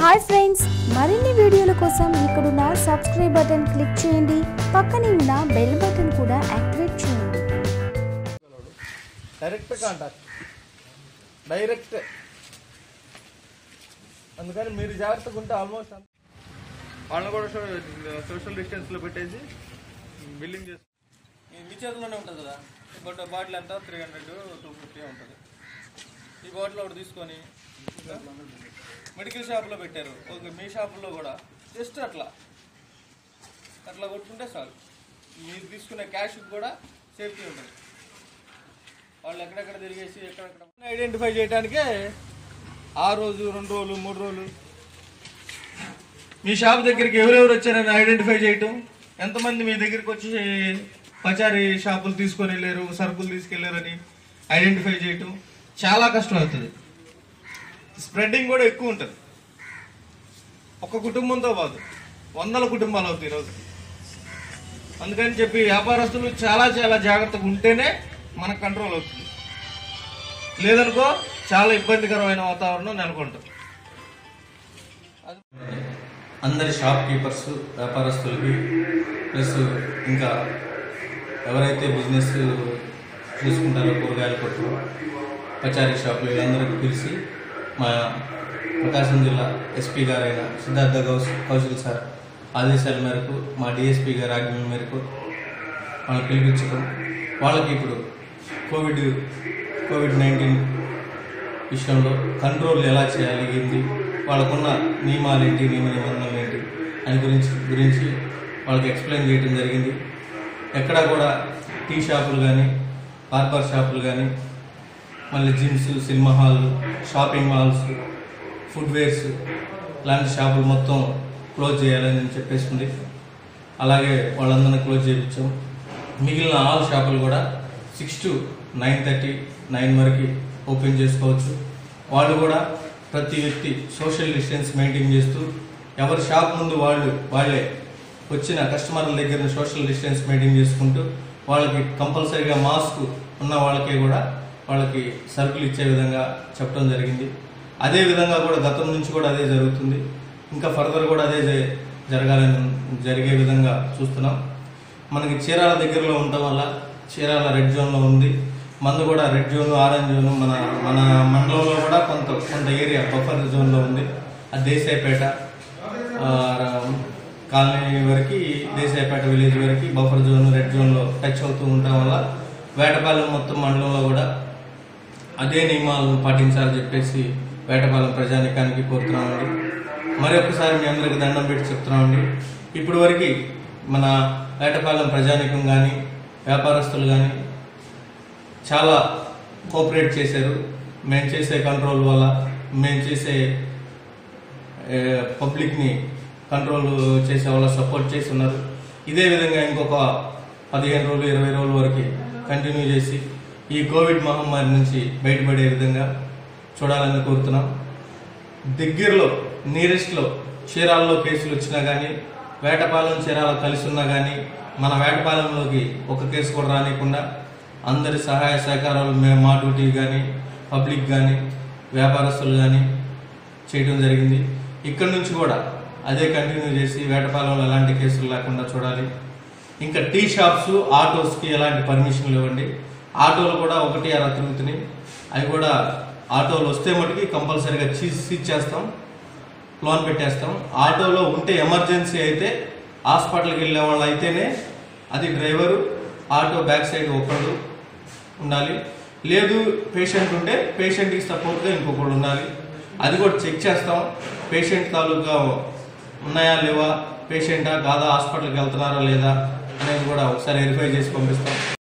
hi friends మరిన్ని వీడియోల కోసం ఇక్కడున్న సబ్స్క్రైబ్ బటన్ క్లిక్ చేయండి పక్కనే ఉన్న బెల్ బటన్ కూడా యాక్టివేట్ చేయండి డైరెక్ట్ కాంటాక్ట్ డైరెక్ట్ అందుకని మీరు జాగ్రత్తగా ఉంటే ఆల్మోస్ట్ వాళ్ళని కూడా సోషల్ డిస్టెన్స్లో పెట్టేసి బిల్లింగ్ చేసి మీ చేతిలోనే ఉంటుంది కదా ఈ బట్ బాటిల్ ఎంత త్రీ హండ్రెడ్ టూ ఫిఫ్టీ ఉంటుంది ఈ బాటిల్ ఒకటి తీసుకొని మెడికల్ షాప్లో పెట్టారు ఓకే మీ షాపులో కూడా జస్ట్ అట్లా అట్లా కొట్టుకుంటే చాలు మీరు తీసుకునే క్యాష్ కూడా సేఫ్టీ ఉంటుంది వాళ్ళు ఎక్కడెక్కడ తిరిగేసి ఎక్కడెక్కడ ఐడెంటిఫై చేయడానికే ఆ రోజు రెండు రోజులు మూడు రోజులు మీ షాప్ దగ్గరికి ఎవరెవరు వచ్చారని ఐడెంటిఫై చేయటం ఎంతమంది మీ దగ్గరికి వచ్చి పచారీ షాపులు తీసుకొని వెళ్ళారు సరుకులు తీసుకెళ్లారని ఐడెంటిఫై చేయటం చాలా కష్టం అవుతుంది స్ప్రెడ్డింగ్ కూడా ఎక్కువ ఉంటుంది ఒక కుటుంబంతో పాటు వందల కుటుంబాలు అవుతాయి ఈరోజు అందుకని చెప్పి వ్యాపారస్తులు చాలా చాలా జాగ్రత్తగా ఉంటేనే మనకు కంట్రోల్ అవుతుంది లేదనుకో చాలా ఇబ్బందికరమైన వాతావరణం నెలకొంటుంది అందరి షాప్ కీపర్స్ వ్యాపారస్తులకి ప్లస్ ఇంకా ఎవరైతే బిజినెస్ చూసుకుంటారో కూరగాయల కొట్టు పచారీ షాపులు వీళ్ళందరికీ పిలిచి మా ప్రకాశం జిల్లా ఎస్పీ గారైన సిద్ధార్థ గౌస్ కౌశల్ సార్ ఆదేశాల మేరకు మా డిఎస్పీ గారి ఆజ్ఞల మేరకు వాళ్ళని పిలిపించడం వాళ్ళకి ఇప్పుడు కోవిడ్ కోవిడ్ నైన్టీన్ విషయంలో కంట్రోల్ ఎలా చేయాలి ఏంటి వాళ్ళకున్న నియమాలు ఏంటి నియమ నిబంధనలు ఏంటి అని గురించి గురించి వాళ్ళకి ఎక్స్ప్లెయిన్ చేయడం జరిగింది ఎక్కడా కూడా టీ షాపులు కానీ బార్బర్ షాపులు కానీ మళ్ళీ జిమ్స్ సినిమా హాల్లు షాపింగ్ మాల్స్ ఫుడ్వేర్స్ లాంటి షాపులు మొత్తం క్లోజ్ చేయాలని చెప్పేసింది అలాగే వాళ్ళందరినీ క్లోజ్ చేయించాం మిగిలిన ఆల్ షాపులు కూడా six to nine thirty nine వరకు ఓపెన్ చేసుకోవచ్చు వాళ్ళు కూడా ప్రతి వ్యక్తి సోషల్ డిస్టెన్స్ మెయింటైన్ చేస్తూ ఎవరి షాప్ ముందు వాళ్ళు వాళ్ళే వచ్చిన కస్టమర్ల దగ్గర సోషల్ డిస్టెన్స్ మెయింటైన్ చేసుకుంటూ వాళ్ళకి కంపల్సరీగా మాస్క్ ఉన్న వాళ్ళకే కూడా వాళ్ళకి సరుకులు ఇచ్చే విధంగా చెప్పడం జరిగింది అదే విధంగా కూడా గతం నుంచి కూడా అదే జరుగుతుంది ఇంకా ఫర్దర్ కూడా అదే జ- జరగాలని జరిగే విధంగా చూస్తున్నాం మనకి చీరాల దగ్గరలో ఉండటం వల్ల చీరాల రెడ్ జోన్లో ఉంది మందు కూడా రెడ్ జోన్ ఆరెంజ్ జోన్ మన మన మండలంలో కూడా కొంత కొంత ఏరియా బఫర్ జోన్లో ఉంది అది దేశాయపేట ఆ, కాలనీ వరకు దేశాయపేట విలేజ్ వరకు బఫర్ జోన్ రెడ్ జోన్లో టచ్ అవుతూ ఉండటం వల్ల వేటపాలెం మొత్తం మండలంలో కూడా అదే నియమాలను పాటించాలని చెప్పేసి వేటపాలెం ప్రజానికానికి కోరుతున్నామండి మరి ఒక్కసారి మీ అందరికి దండం పెట్టి చెప్తున్నామండి ఇప్పటి వరకు మన వేటపాలెం ప్రజానికం కానీ వ్యాపారస్తులు కానీ చాలా కోఆపరేట్ చేశారు మేము చేసే కంట్రోల్ వల్ల మేము చేసే ఏ, పబ్లిక్ని కంట్రోల్ చేసే వాళ్ళ సపోర్ట్ చేసి ఉన్నారు ఇదే విధంగా ఇంకొక పదిహేను రోజులు ఇరవై రోజుల వరకు కంటిన్యూ చేసి ఈ కోవిడ్ మహమ్మారి నుంచి బయటపడే విధంగా చూడాలని కోరుతున్నాం దగ్గరలో నియరెస్ట్లో చీరాల్లో కేసులు వచ్చినా కానీ వేటపాలెం చీరాల కలిసి ఉన్నా కానీ మన వేటపాలెంలోకి ఒక కేసు కూడా రానికుండా అందరి సహాయ సహకారాలు మేము మా డ్యూటీ కానీ పబ్లిక్ కానీ వ్యాపారస్తులు కానీ చేయడం జరిగింది ఇక్కడి నుంచి కూడా అదే కంటిన్యూ చేసి వేటపాలెంలో ఎలాంటి కేసులు లేకుండా చూడాలి ఇంకా టీ షాప్స్ ఆటోస్కి ఎలాంటి పర్మిషన్లు ఇవ్వండి ఆటోలు కూడా ఒకటి అర తిరుగుతున్నాయి అవి కూడా ఆటోలు వస్తే మటుకి కంపల్సరీగా చీజ్ సీజ్ చేస్తాం లోన్ పెట్టేస్తాం ఆటోలో ఉంటే ఎమర్జెన్సీ అయితే హాస్పిటల్కి వెళ్ళే వాళ్ళు అయితేనే అది డ్రైవరు ఆటో బ్యాక్ సైడ్ ఒకళ్ళు ఉండాలి లేదు పేషెంట్ ఉంటే పేషెంట్కి సపోర్ట్గా ఇంకొకళ్ళు ఉండాలి అది కూడా చెక్ చేస్తాం పేషెంట్ తాలూకా ఉన్నాయా లేవా పేషెంటా కాదా హాస్పిటల్కి వెళ్తున్నారా లేదా అనేది కూడా ఒకసారి వెరిఫై చేసి పంపిస్తాం